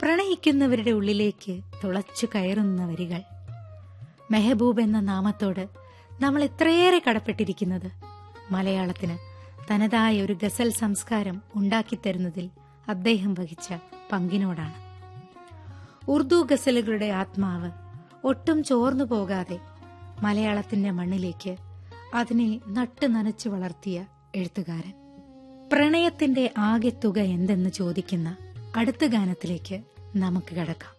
പ്രണയിക്കുന്നവരുടെ ഉള്ളിലേക്ക് തുളച്ചു കയറുന്ന വരികൾ മെഹബൂബ് എന്ന നാമത്തോട് നമ്മൾ ഇത്രയേറെ കടപ്പെട്ടിരിക്കുന്നത് മലയാളത്തിന് തനതായ ഒരു ഗസൽ സംസ്കാരം ഉണ്ടാക്കിത്തരുന്നതിൽ അദ്ദേഹം വഹിച്ച പങ്കിനോടാണ് ഉറുദു ഗസലുകളുടെ ആത്മാവ് ഒട്ടും ചോർന്നു പോകാതെ മലയാളത്തിന്റെ മണ്ണിലേക്ക് അതിനെ നട്ടു നനച്ചു വളർത്തിയ എഴുത്തുകാരൻ പ്രണയത്തിന്റെ ആകെ തുക എന്തെന്ന് ചോദിക്കുന്ന അടുത്ത ഗാനത്തിലേക്ക് നമുക്ക് കടക്കാം